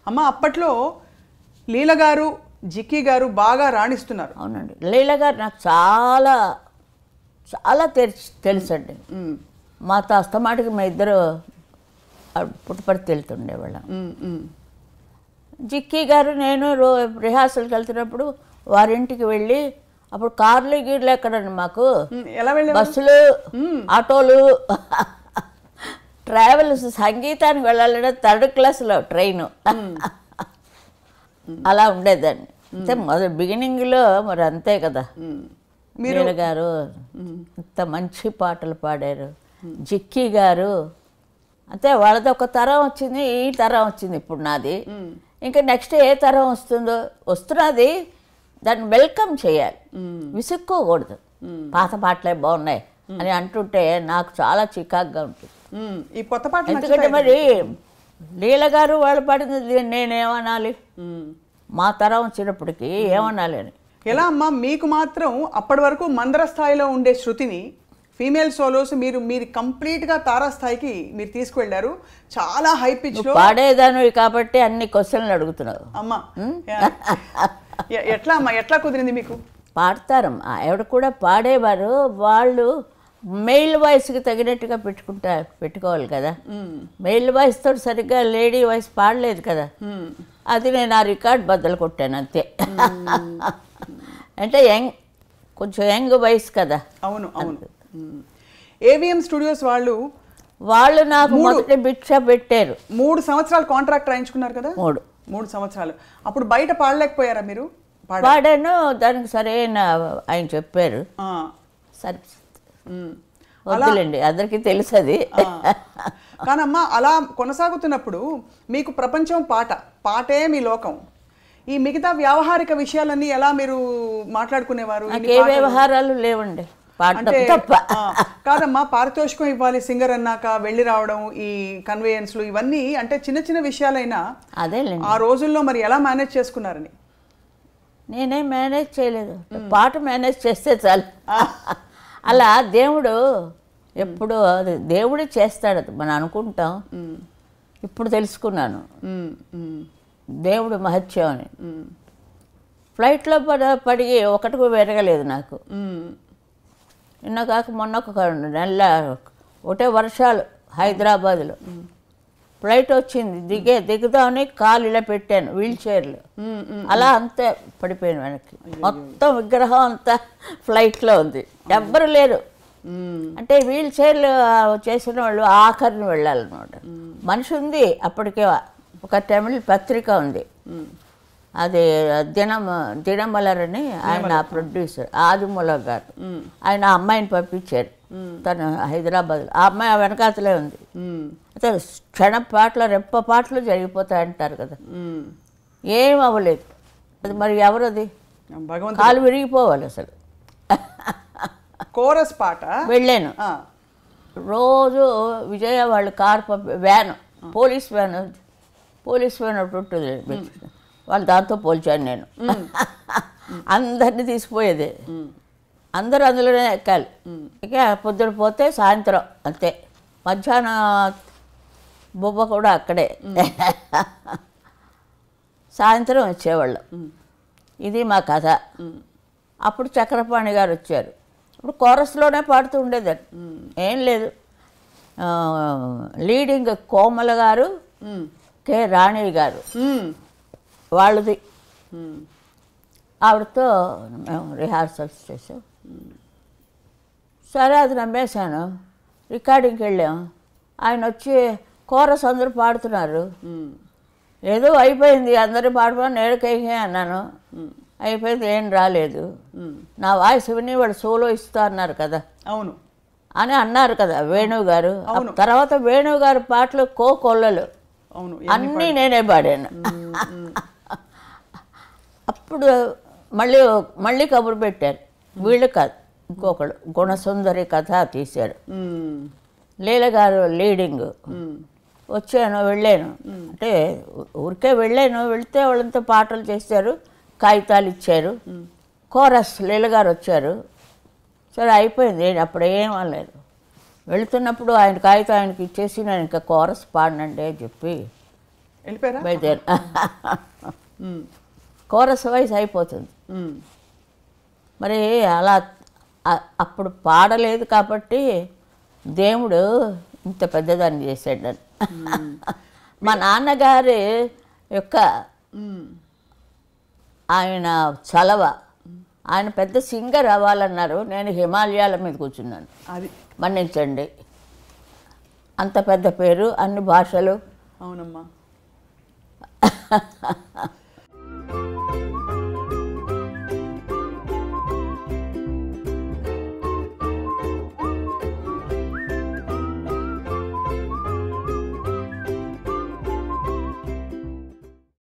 అమ్మ అప్పట్లో లీల గారు జిక్కీ గారు బాగా రాణిస్తున్నారు అవునండి లీల గారు నాకు చాలా చాలా తెలుసు తెలుసండి ఉమ్, మాతో అస్తమాటికి మా ఇద్దరు పుట్టుపడితే వెళ్తుండేవాళ్ళం ఉమ్, ఉమ్, జిక్కీ గారు నేను రో రిహార్సల్కి వెళ్తున్నప్పుడు వారింటికి వెళ్ళి అప్పుడు కార్లు గీర్లు ఎక్కడండి మాకు ఉమ్, ఎలా వెళ్ళే బస్సులు ఆటోలు ట్రావెల్స్ సంగీతానికి వెళ్ళాలంటే థర్డ్ క్లాస్లో ట్రైన్ అలా ఉండేదాన్ని అంటే మొదటి బిగినింగ్లో మరి అంతే కదా మీరు గారు ఇంత మంచి పాటలు పాడారు జిక్కీ గారు అంటే వాళ్ళది ఒక తరం వచ్చింది ఈ తరం వచ్చింది ఇప్పుడు నాది ఇంకా నెక్స్ట్ ఏ తరం వస్తుందో వస్తున్నది దాన్ని వెల్కమ్ చేయాలి విసుక్కోకూడదు పాత పాటలే బాగున్నాయి అని అంటుంటే నాకు చాలా చికాగ్గా ఉంటుంది ఉమ్, ఈ కొత్త పాటలు ఎందుకంటే మరి లీల గారు వాళ్ళు పాడింది నేనేమనాలి ఉమ్. మా తరం వచ్చినప్పటికీ ఏమనాలి అని ఎలా అమ్మా మీకు మాత్రం అప్పటి వరకు మందర స్థాయిలో ఉండే శృతిని ఫీమేల్ సోలోస్ మీరు మీరు కంప్లీట్ గా తారా స్థాయికి మీరు తీసుకువెళ్ళారు చాలా హై పిచ్ లో పాడేదానివి కాబట్టి అన్ని క్వశ్చన్లు అడుగుతున్నావు అమ్మా ఎ- ఎట్లా అమ్మా ఎట్లా కుదిరింది మీకు పాడతారమ్మా ఆవిడ కూడా పాడేవారు వాళ్ళు మెయిల్ వాయిస్కి తగినట్టుగా పెట్టుకుంటా పెట్టుకోవాలి కదా మెయిల్ వాయిస్తో సరిగ్గా లేడీ వాయిస్ పాడలేదు కదా అది నేను ఆ రికార్డ్ బద్దలు కొట్టాను అంతే అంటే యంగ్ కొంచెం యంగ్ వయసు కదా అవును అవును ఏవిఎం స్టూడియోస్ వాళ్ళు వాళ్ళు నాకు మొదటి భిక్ష పెట్టారు మూడు సంవత్సరాలు కాంట్రాక్ట్ రాయించుకున్నారు కదా మూడు మూడు సంవత్సరాలు అప్పుడు బయట పాడలేకపోయారా మీరు పాడ పాడాను దానికి సరైన ఆయన చెప్పారు ఆ, సరే ఉమ్. వద్దులేండి అందరికీ తెలుసు అది కానమ్మా అలా కొనసాగుతున్నప్పుడు మీకు ప్రపంచం పాట పాటే మీ లోకం ఈ మిగతా వ్యావహారిక విషయాలన్నీ ఎలా మీరు మాట్లాడుకునేవారు ఇన్ని నాకు ఏ పాటలు- వ్యవహారాలు లేవండి పాడటం అంటే తప్ప ఆ, కాదమ్మా పారితోషికం ఇవ్వాలి సింగర్ అన్నాక వెళ్ళి రావడం ఈ కన్వేయన్స్లు ఇవన్నీ అంటే చిన్న చిన్న విషయాలైనా అదేలేండి ఆ రోజుల్లో మరి ఎలా మేనేజ్ చేసుకున్నారని నేనేం మేనేజ్ చేయలేదు పాట మేనేజ్ చేస్తే చాలు అలా దేవుడు ఎప్పుడు అది దేవుడే చేస్తాడు అది మనం అనుకుంటాం ఇప్పుడు తెలుసుకున్నాను ఉమ్, ఉమ్, దేవుడు మహత్యం అని ఉమ్, ఫ్లైట్లో పడ పడి ఒకటి కూడా పెరగలేదు నాకు ఉమ్, నిన్న కాక మొన్న ఒక నెల ఒకటే వర్షాలు హైదరాబాద్లో ఫ్లైట్ వచ్చింది దిగే దిగుదామని కాలు ఇలా పెట్టాను వీల్ చైర్లో ఉమ్, ఉమ్. అలా అంతే పడిపోయాను వెనక్కి మొత్తం విగ్రహం అంతా ఫ్లైట్లో ఉంది ఎవ్వరు లేరు ఉమ్, అంటే వీల్ చైర్లు చేసిన వాళ్ళు ఆఖరిని వెళ్ళాలన్నమాట మనిషి ఉంది అప్పటికే ఒక తమిళ పత్రిక ఉంది అది దినం దినమలర్ అని ఆయన ప్రొడ్యూసర్ ఆదిమూల గారు ఆయన ఆ అమ్మాయిని పంపించారు తను హైదరాబాద్లో ఆ అమ్మాయి ఆ వెనకాతలే ఉంది ఉమ్, అయితే క్షణ పాటలు రెప్ప పాటలు జరిగిపోతాయి అంటారు కదా ఉమ్. ఏం అవ్వలేదు అది మరి ఎవరది భగవంతుడు కాలు విరిగిపోవాలి అసలు కోరస్ పాట వెళ్ళాను ఆ, రోజు విజయ వాళ్ళు కార్ పంపి van police van police van ఒకటి ఉంటుంది వాళ్ళు దాంతో పోల్చాను నేను అందరినీ తీసిపోయేది అందరూ అందులోనే ఎక్కాలి ఇక పొద్దున పోతే సాయంత్రం అంతే మధ్యాహ్నం బొబ్బ కూడా అక్కడే సాయంత్రం వచ్చేవాళ్ళం ఇది మా కథ అప్పుడు చక్రపాణి గారు వచ్చారు ఇప్పుడు కోరస్లోనే పాడుతూ ఉండేదాన్ని ఏం లేదు ఆ, లీడింగ్ కోమల గారు ఉమ్, కె రాణి గారు ఉమ్, వాళ్ళది ఉమ్, ఆవిడతో మేము రిహార్సల్స్ చేసాం సరే అది నమ్మేశాను రికార్డింగ్కి వెళ్ళాం ఆయన వచ్చి కోరస్ అందరూ పాడుతున్నారు ఉమ్, ఏదో అయిపోయింది అందరూ పాడుకొని నేడుకైకే అన్నాను అయిపోయింది ఏం రాలేదు ఉమ్. నా వాయిస్ విని వాళ్ళు సోలో ఇస్తా అన్నారు కదా అవును అని అన్నారు కదా వేణువు గారు ఆ అవును. తర్వాత వేణువు గారి పాటలు కో కొల్లలు అవును అన్నీ నేనే పాడాను అప్పుడు మళ్ళీ మళ్ళీ కబురు పెట్టారు వీళ్ళు కాదు ఇంకొకడు గుణసుందరి కథ తీశాడు ఉమ్, లీల గారు లీడింగ్ ఉమ్, వచ్చాను వెళ్ళాను అంటే ఊ- ఊరికే వెళ్ళాను వెళ్తే వాళ్ళంతా పాటలు చేశారు కాగితాలు ఇచ్చారు కోరస్ లీల గారు వచ్చారు సరే అయిపోయింది నేను అప్పుడు ఏం అనలేదు వెళుతున్నప్పుడు ఆయన కాగితం ఆయనకి ఇచ్చేసి నేను ఇంకా కోరస్ పాడనండి అని చెప్పి వెళ్ళిపోయారా బయలుదేరి ఉమ్, కోరస్ వయసు అయిపోతుంది ఉమ్, మరి అలా అ- అప్పుడు పాడలేదు కాబట్టి దేవుడు ఇంత పెద్దదాన్ని చేశాడు నన్ను. మా నాన్నగారి యొక్క ఉమ్, ఆయన చలవ ఆయన పెద్ద సింగర్ అవ్వాలన్నారు నేను హిమాలయాల మీద కూర్చున్నాను అది మన్నించండి అంత పెద్ద పేరు అన్ని భాషలు అవునమ్మా